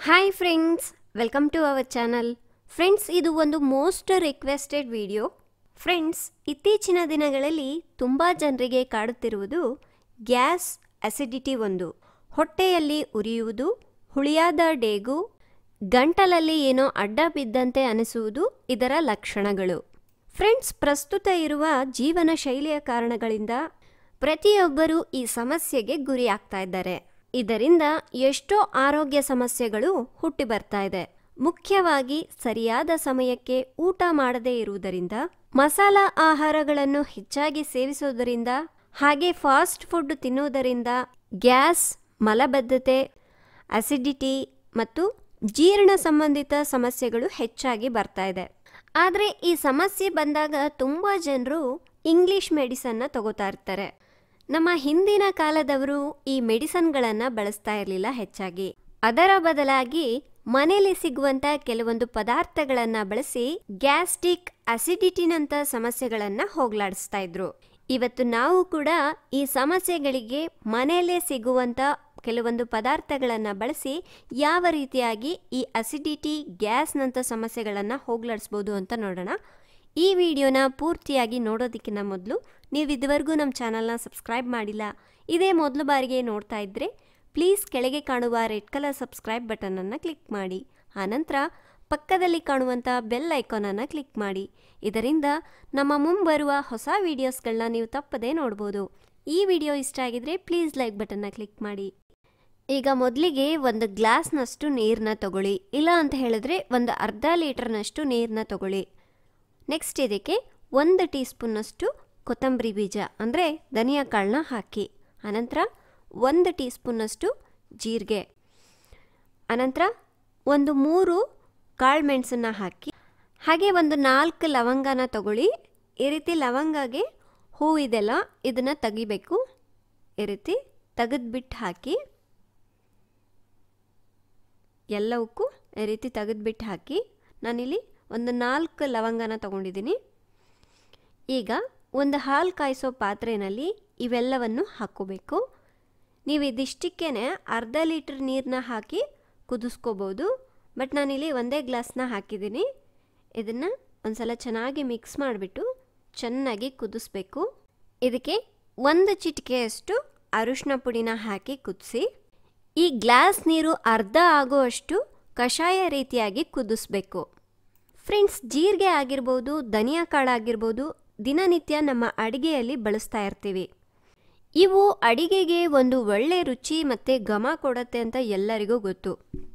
hi friends welcome to our channel friends ಇದು ಒಂದು most requested video friends ಇತ್ತೀಚಿನ ದಿನಗಳಲ್ಲಿ ತುಂಬ ಜನರಿಗೆ ಕಾಡುತ್ತಿರುವುದು ಗ್ಯಾಸ್ ಅಸಿಡಿಟಿ ಒಂದು ಹೊಟ್ಟೆಯಲ್ಲಿ ಉರಿಯುವುದು ಹುಳಿಯಾದ ಡೇಗು ಗಂಟಲಲ್ಲಿ ಏನೋ ಅಡ್ಡ ಬಿದ್ದಂತೆ ಅನಿಸುವುದು ಇದರ ಲಕ್ಷಣಗಳು ಫ್ರೆಂಡ್ಸ್ ಪ್ರಸ್ತುತ ಇರುವ ಜೀವನ ಶೈಲಿಯ ಕಾರಣಗಳಿಂದ ಪ್ರತಿಯೊಬ್ಬರೂ ಈ ಸಮಸ್ಯೆಗೆ ಗುರಿಯಾಗ್ತಾ ಇದ್ದಾರೆ ಇದರಿಂದ ಎಷ್ಟೋ ಆರೋಗ್ಯ ಸಮಸ್ಯೆಗಳು ಹುಟ್ಟಿ ಬರ್ತಾ ಇದೆ ಮುಖ್ಯವಾಗಿ ಸರಿಯಾದ ಸಮಯಕ್ಕೆ ಊಟ ಮಾಡದೇ ಇರುವುದರಿಂದ ಮಸಾಲ ಆಹಾರಗಳನ್ನು ಹೆಚ್ಚಾಗಿ ಸೇವಿಸುವುದರಿಂದ ಹಾಗೆ ಫಾಸ್ಟ್ ಫುಡ್ ತಿನ್ನುವುದರಿಂದ ಗ್ಯಾಸ್ ಮಲಬದ್ಧತೆ ಅಸಿಡಿಟಿ ಮತ್ತು ಜೀರ್ಣ ಸಂಬಂಧಿತ ಸಮಸ್ಯೆಗಳು ಹೆಚ್ಚಾಗಿ ಬರ್ತಾ ಇದೆ ಆದರೆ ಈ ಸಮಸ್ಯೆ ಬಂದಾಗ ತುಂಬ ಜನರು ಇಂಗ್ಲಿಷ್ ಮೆಡಿಸನ್ನ ತಗೋತಾ ಇರ್ತಾರೆ ನಮ್ಮ ಹಿಂದಿನ ಕಾಲದವರು ಈ ಮೆಡಿಸನ್ಗಳನ್ನು ಬಳಸ್ತಾ ಇರಲಿಲ್ಲ ಹೆಚ್ಚಾಗಿ ಅದರ ಬದಲಾಗಿ ಮನೆಯಲ್ಲಿ ಸಿಗುವಂತ ಕೆಲವೊಂದು ಪದಾರ್ಥಗಳನ್ನು ಬಳಸಿ ಗ್ಯಾಸ್ಟ್ರಿಕ್ ಅಸಿಡಿಟಿನಂಥ ಸಮಸ್ಯೆಗಳನ್ನು ಹೋಗ್ಲಾಡಿಸ್ತಾ ಇದ್ರು ಇವತ್ತು ನಾವು ಕೂಡ ಈ ಸಮಸ್ಯೆಗಳಿಗೆ ಮನೆಯಲ್ಲೇ ಸಿಗುವಂಥ ಕೆಲವೊಂದು ಪದಾರ್ಥಗಳನ್ನು ಬಳಸಿ ಯಾವ ರೀತಿಯಾಗಿ ಈ ಅಸಿಡಿಟಿ ಗ್ಯಾಸ್ನಂಥ ಸಮಸ್ಯೆಗಳನ್ನು ಹೋಗ್ಲಾಡಿಸ್ಬೋದು ಅಂತ ನೋಡೋಣ ಈ ವಿಡಿಯೋನ ಪೂರ್ತಿಯಾಗಿ ನೋಡೋದಕ್ಕಿಂತ ಮೊದಲು ನೀವು ಇದುವರೆಗೂ ನಮ್ಮ ಚಾನಲ್ನ ಸಬ್ಸ್ಕ್ರೈಬ್ ಮಾಡಿಲ್ಲ ಇದೇ ಮೊದಲು ಬಾರಿಗೆ ನೋಡ್ತಾ ಇದ್ದರೆ ಪ್ಲೀಸ್ ಕೆಳಗೆ ಕಾಣುವ ರೆಡ್ ಕಲರ್ ಸಬ್ಸ್ಕ್ರೈಬ್ ಬಟನನ್ನು ಕ್ಲಿಕ್ ಮಾಡಿ ಆನಂತರ ಪಕ್ಕದಲ್ಲಿ ಕಾಣುವಂಥ ಬೆಲ್ ಐಕಾನನ್ನು ಕ್ಲಿಕ್ ಮಾಡಿ ಇದರಿಂದ ನಮ್ಮ ಮುಂಬರುವ ಹೊಸ ವೀಡಿಯೋಸ್ಗಳನ್ನ ನೀವು ತಪ್ಪದೇ ನೋಡ್ಬೋದು ಈ ವಿಡಿಯೋ ಇಷ್ಟ ಆಗಿದ್ರೆ ಪ್ಲೀಸ್ ಲೈಕ್ ಬಟನ್ನ ಕ್ಲಿಕ್ ಮಾಡಿ ಈಗ ಮೊದಲಿಗೆ ಒಂದು ಗ್ಲಾಸ್ನಷ್ಟು ನೀರನ್ನ ತಗೊಳ್ಳಿ ಇಲ್ಲ ಅಂತ ಹೇಳಿದ್ರೆ ಒಂದು ಅರ್ಧ ಲೀಟರ್ನಷ್ಟು ನೀರನ್ನ ತಗೊಳ್ಳಿ ನೆಕ್ಸ್ಟ್ ಇದಕ್ಕೆ ಒಂದು ಟೀ ಸ್ಪೂನ್ನಷ್ಟು ಕೊತ್ತಂಬರಿ ಬೀಜ ಅಂದರೆ ಧನಿಯಾ ಕಾಳನ್ನ ಹಾಕಿ ಅನಂತರ ಒಂದು ಟೀ ಸ್ಪೂನ್ನಷ್ಟು ಜೀರಿಗೆ ಅನಂತರ ಒಂದು ಮೂರು ಕಾಳು ಮೆಣಸನ್ನು ಹಾಕಿ ಹಾಗೆ ಒಂದು ನಾಲ್ಕು ಲವಂಗನ ತಗೊಳ್ಳಿ ಈ ರೀತಿ ಲವಂಗಗೆ ಹೂವಿದೆಲ್ಲ ಇದನ್ನು ತೆಗಿಬೇಕು ಈ ರೀತಿ ತೆಗೆದ್ಬಿಟ್ಟು ಹಾಕಿ ಎಲ್ಲವಕ್ಕೂ ಈ ರೀತಿ ತೆಗೆದ್ಬಿಟ್ಟು ಹಾಕಿ ನಾನಿಲ್ಲಿ ಒಂದು ನಾಲ್ಕು ಲವಂಗನ ತಗೊಂಡಿದ್ದೀನಿ ಈಗ ಒಂದು ಹಾಲು ಕಾಯಿಸೋ ಪಾತ್ರೆಯಲ್ಲಿ ಇವೆಲ್ಲವನ್ನು ಹಾಕ್ಕೋಬೇಕು ನೀವು ಇದಿಷ್ಟಕ್ಕೇ ಅರ್ಧ ಲೀಟ್ರ್ ನೀರನ್ನ ಹಾಕಿ ಕುದಿಸ್ಕೋಬೋದು ಬಟ್ ನಾನಿಲ್ಲಿ ಒಂದೇ ಗ್ಲಾಸ್ನ ಹಾಕಿದ್ದೀನಿ ಇದನ್ನು ಒಂದ್ಸಲ ಚೆನ್ನಾಗಿ ಮಿಕ್ಸ್ ಮಾಡಿಬಿಟ್ಟು ಚೆನ್ನಾಗಿ ಕುದಿಸ್ಬೇಕು ಇದಕ್ಕೆ ಒಂದು ಚಿಟಿಕೆಯಷ್ಟು ಅರಿಶಿನ ಪುಡಿನ ಹಾಕಿ ಕುದಿಸಿ ಈ ಗ್ಲಾಸ್ ನೀರು ಅರ್ಧ ಆಗುವಷ್ಟು ಕಷಾಯ ರೀತಿಯಾಗಿ ಕುದಿಸ್ಬೇಕು ಫ್ರೆಂಡ್ಸ್ ಜೀರಿಗೆ ಆಗಿರ್ಬೋದು ಧನಿಯಾ ಕಾಳು ಆಗಿರ್ಬೋದು ದಿನನಿತ್ಯ ನಮ್ಮ ಅಡಿಗೆಯಲ್ಲಿ ಬಳಸ್ತಾ ಇರ್ತೀವಿ ಇವು ಅಡಿಗೆಗೆ ಒಂದು ಒಳ್ಳೆ ರುಚಿ ಮತ್ತು ಘಮ ಕೊಡುತ್ತೆ ಅಂತ ಎಲ್ಲರಿಗೂ ಗೊತ್ತು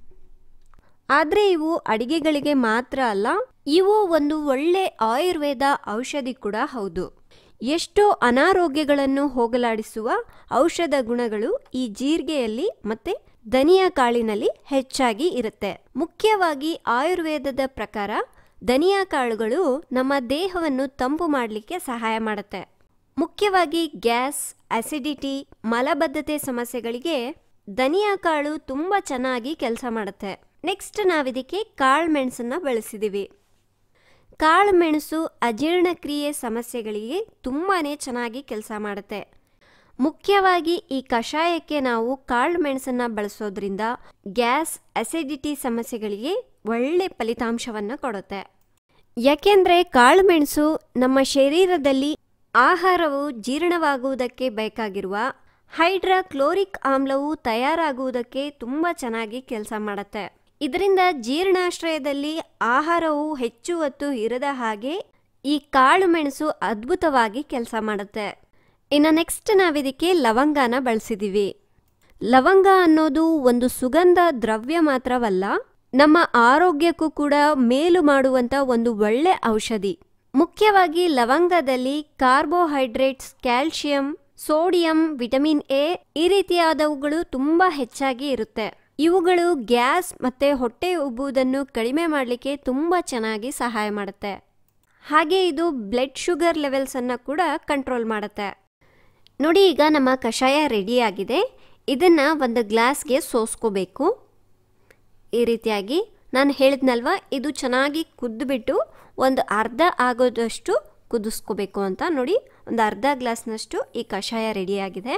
ಆದರೆ ಇವು ಅಡಿಗೆಗಳಿಗೆ ಮಾತ್ರ ಅಲ್ಲ ಇವು ಒಂದು ಒಳ್ಳೆ ಆಯುರ್ವೇದ ಔಷಧಿ ಕೂಡ ಹೌದು ಎಷ್ಟೋ ಅನಾರೋಗ್ಯಗಳನ್ನು ಹೋಗಲಾಡಿಸುವ ಔಷಧ ಗುಣಗಳು ಈ ಜೀರಿಗೆಯಲ್ಲಿ ಮತ್ತು ಧನಿಯಾ ಕಾಳಿನಲ್ಲಿ ಹೆಚ್ಚಾಗಿ ಇರುತ್ತೆ ಮುಖ್ಯವಾಗಿ ಆಯುರ್ವೇದದ ಪ್ರಕಾರ ಧನಿಯಾ ಕಾಳುಗಳು ನಮ್ಮ ದೇಹವನ್ನು ತಂಪು ಮಾಡಲಿಕ್ಕೆ ಸಹಾಯ ಮಾಡುತ್ತೆ ಮುಖ್ಯವಾಗಿ ಗ್ಯಾಸ್ ಅಸಿಡಿಟಿ ಮಲಬದ್ಧತೆ ಸಮಸ್ಯೆಗಳಿಗೆ ಧನಿಯಾ ಕಾಳು ತುಂಬ ಚೆನ್ನಾಗಿ ಕೆಲಸ ಮಾಡುತ್ತೆ ನೆಕ್ಸ್ಟ್ ನಾವಿದಕ್ಕೆ ಕಾಳು ಮೆಣಸನ್ನು ಬಳಸಿದ್ದೀವಿ ಕಾಳು ಮೆಣಸು ಅಜೀರ್ಣಕ್ರಿಯೆ ಸಮಸ್ಯೆಗಳಿಗೆ ತುಂಬಾ ಚೆನ್ನಾಗಿ ಕೆಲಸ ಮಾಡುತ್ತೆ ಮುಖ್ಯವಾಗಿ ಈ ಕಷಾಯಕ್ಕೆ ನಾವು ಕಾಳು ಮೆಣಸನ್ನು ಬಳಸೋದ್ರಿಂದ ಗ್ಯಾಸ್ ಅಸಿಡಿಟಿ ಸಮಸ್ಯೆಗಳಿಗೆ ಒಳ್ಳೆ ಫಲಿತಾಂಶವನ್ನು ಕೊಡುತ್ತೆ ಯಾಕೆಂದರೆ ಕಾಳು ಮೆಣಸು ನಮ್ಮ ಶರೀರದಲ್ಲಿ ಆಹಾರವು ಜೀರ್ಣವಾಗುವುದಕ್ಕೆ ಬೇಕಾಗಿರುವ ಹೈಡ್ರಾಕ್ಲೋರಿಕ್ ಆಮ್ಲವು ತಯಾರಾಗುವುದಕ್ಕೆ ತುಂಬ ಚೆನ್ನಾಗಿ ಕೆಲಸ ಮಾಡುತ್ತೆ ಇದರಿಂದ ಜೀರ್ಣಾಶ್ರಯದಲ್ಲಿ ಆಹಾರವು ಹೆಚ್ಚು ಹೊತ್ತು ಇರದ ಹಾಗೆ ಈ ಕಾಳು ಮೆಣಸು ಅದ್ಭುತವಾಗಿ ಕೆಲಸ ಮಾಡುತ್ತೆ ಇನ್ನು ನೆಕ್ಸ್ಟ್ ನಾವಿದಕ್ಕೆ ಲವಂಗನ ಬಳಸಿದ್ದೀವಿ ಲವಂಗ ಅನ್ನೋದು ಒಂದು ಸುಗಂಧ ದ್ರವ್ಯ ಮಾತ್ರವಲ್ಲ ನಮ್ಮ ಆರೋಗ್ಯಕ್ಕೂ ಕೂಡ ಮೇಲು ಮಾಡುವಂಥ ಒಂದು ಒಳ್ಳೆ ಔಷಧಿ ಮುಖ್ಯವಾಗಿ ಲವಂಗದಲ್ಲಿ carbohydrates calcium sodium vitamin A ಈ ರೀತಿಯಾದವುಗಳು ತುಂಬ ಹೆಚ್ಚಾಗಿ ಇರುತ್ತೆ ಇವುಗಳು ಗ್ಯಾಸ್ ಮತ್ತು ಹೊಟ್ಟೆ ಉಬ್ಬುವುದನ್ನು ಕಡಿಮೆ ಮಾಡಲಿಕ್ಕೆ ತುಂಬ ಚೆನ್ನಾಗಿ ಸಹಾಯ ಮಾಡುತ್ತೆ ಹಾಗೆ ಇದು ಬ್ಲಡ್ ಶುಗರ್ ಲೆವೆಲ್ಸನ್ನು ಕೂಡ ಕಂಟ್ರೋಲ್ ಮಾಡುತ್ತೆ ನೋಡಿ ಈಗ ನಮ್ಮ ಕಷಾಯ ರೆಡಿಯಾಗಿದೆ ಇದನ್ನು ಒಂದು ಗ್ಲಾಸ್ಗೆ ಸೋಸ್ಕೋಬೇಕು ಈ ರೀತಿಯಾಗಿ ನಾನು ಹೇಳಿದ್ನಲ್ವ ಇದು ಚೆನ್ನಾಗಿ ಕುದ್ದುಬಿಟ್ಟು ಒಂದು ಅರ್ಧ ಆಗೋದಷ್ಟು ಕುದಿಸ್ಕೋಬೇಕು ಅಂತ ನೋಡಿ ಒಂದು ಅರ್ಧ ಗ್ಲಾಸ್ನಷ್ಟು ಈ ಕಷಾಯ ರೆಡಿಯಾಗಿದೆ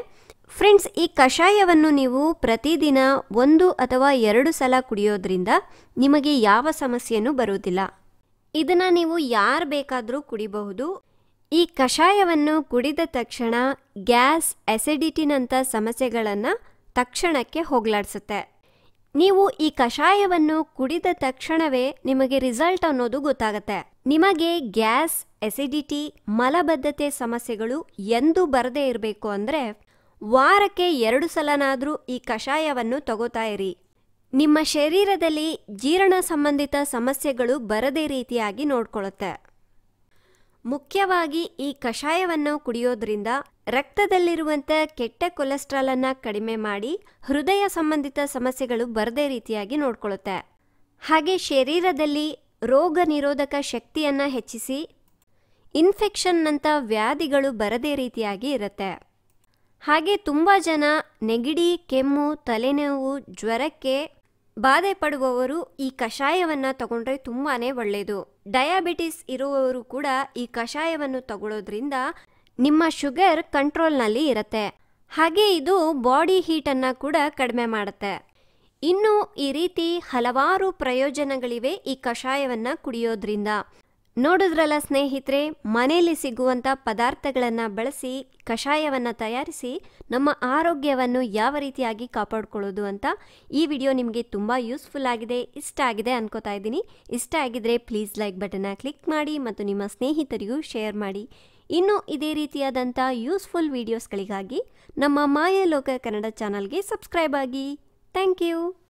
ಫ್ರೆಂಡ್ಸ್ ಈ ಕಷಾಯವನ್ನು ನೀವು ಪ್ರತಿದಿನ ಒಂದು ಅಥವಾ ಎರಡು ಸಲ ಕುಡಿಯೋದ್ರಿಂದ ನಿಮಗೆ ಯಾವ ಸಮಸ್ಯೆನೂ ಬರುವುದಿಲ್ಲ ಇದನ್ನು ನೀವು ಯಾರು ಬೇಕಾದರೂ ಕುಡಿಬಹುದು ಈ ಕಷಾಯವನ್ನು ಕುಡಿದ ತಕ್ಷಣ ಗ್ಯಾಸ್ ಅಸಿಡಿಟಿನಂಥ ಸಮಸ್ಯೆಗಳನ್ನು ತಕ್ಷಣಕ್ಕೆ ಹೋಗಲಾಡಿಸುತ್ತೆ ನೀವು ಈ ಕಷಾಯವನ್ನು ಕುಡಿದ ತಕ್ಷಣವೇ ನಿಮಗೆ ರಿಸಲ್ಟ್ ಅನ್ನೋದು ಗೊತ್ತಾಗತ್ತೆ ನಿಮಗೆ ಗ್ಯಾಸ್ ಎಸಿಡಿಟಿ ಮಲಬದ್ಧತೆ ಸಮಸ್ಯೆಗಳು ಎಂದೂ ಬರದೇ ಇರಬೇಕು ಅಂದರೆ ವಾರಕ್ಕೆ ಎರಡು ಸಲನಾದರೂ ಈ ಕಷಾಯವನ್ನು ತಗೋತಾ ಇರಿ ನಿಮ್ಮ ಶರೀರದಲ್ಲಿ ಜೀರ್ಣ ಸಂಬಂಧಿತ ಸಮಸ್ಯೆಗಳು ಬರದೇ ರೀತಿಯಾಗಿ ನೋಡ್ಕೊಳ್ಳುತ್ತೆ ಮುಖ್ಯವಾಗಿ ಈ ಕಷಾಯವನ್ನು ಕುಡಿಯೋದ್ರಿಂದ ರಕ್ತದಲ್ಲಿರುವಂಥ ಕೆಟ್ಟ ಕೊಲೆಸ್ಟ್ರಾಲನ್ನು ಕಡಿಮೆ ಮಾಡಿ ಹೃದಯ ಸಂಬಂಧಿತ ಸಮಸ್ಯೆಗಳು ಬರದೇ ರೀತಿಯಾಗಿ ನೋಡ್ಕೊಳ್ಳುತ್ತೆ ಹಾಗೆ ಶರೀರದಲ್ಲಿ ರೋಗ ನಿರೋಧಕ ಶಕ್ತಿಯನ್ನು ಹೆಚ್ಚಿಸಿ ಇನ್ಫೆಕ್ಷನ್ನಂಥ ವ್ಯಾಧಿಗಳು ಬರದೇ ರೀತಿಯಾಗಿ ಇರುತ್ತೆ ಹಾಗೆ ತುಂಬ ಜನ ನೆಗಡಿ ಕೆಮ್ಮು ತಲೆನೋವು ಜ್ವರಕ್ಕೆ ಬಾಧೆ ಪಡುವವರು ಈ ಕಷಾಯವನ್ನು ತಗೊಂಡ್ರೆ ತುಂಬಾ ಒಳ್ಳೆಯದು ಡಯಾಬಿಟಿಸ್ ಇರುವವರು ಕೂಡ ಈ ಕಷಾಯವನ್ನು ತಗೊಳ್ಳೋದ್ರಿಂದ ನಿಮ್ಮ ಶುಗರ್ ಕಂಟ್ರೋಲ್ನಲ್ಲಿ ಇರುತ್ತೆ ಹಾಗೆ ಇದು ಬಾಡಿ ಹೀಟನ್ನು ಕೂಡ ಕಡಿಮೆ ಮಾಡುತ್ತೆ ಇನ್ನು ಈ ರೀತಿ ಹಲವಾರು ಪ್ರಯೋಜನಗಳಿವೆ ಈ ಕಷಾಯವನ್ನು ಕುಡಿಯೋದ್ರಿಂದ ನೋಡಿದ್ರಲ್ಲ ಸ್ನೇಹಿತರೆ ಮನೆಯಲ್ಲಿ ಸಿಗುವಂಥ ಪದಾರ್ಥಗಳನ್ನು ಬಳಸಿ ಕಷಾಯವನ್ನು ತಯಾರಿಸಿ ನಮ್ಮ ಆರೋಗ್ಯವನ್ನು ಯಾವ ರೀತಿಯಾಗಿ ಕಾಪಾಡ್ಕೊಳ್ಳೋದು ಅಂತ ಈ ವಿಡಿಯೋ ನಿಮಗೆ ತುಂಬ ಯೂಸ್ಫುಲ್ ಆಗಿದೆ ಇಷ್ಟ ಆಗಿದೆ ಅನ್ಕೋತಾ ಇದ್ದೀನಿ ಇಷ್ಟ ಆಗಿದ್ರೆ ಪ್ಲೀಸ್ ಲೈಕ್ ಬಟನ್ನ ಕ್ಲಿಕ್ ಮಾಡಿ ಮತ್ತು ನಿಮ್ಮ ಸ್ನೇಹಿತರಿಗೂ ಶೇರ್ ಮಾಡಿ ಇನ್ನು ಇದೇ ರೀತಿಯಾದಂಥ ಯೂಸ್ಫುಲ್ ವಿಡಿಯೋಸ್ಗಳಿಗಾಗಿ ನಮ್ಮ ಮಾಯಲೋಕ ಕನ್ನಡ ಚಾನಲ್ಗೆ ಸಬ್ಸ್ಕ್ರೈಬ್ ಆಗಿ ಥ್ಯಾಂಕ್ ಯು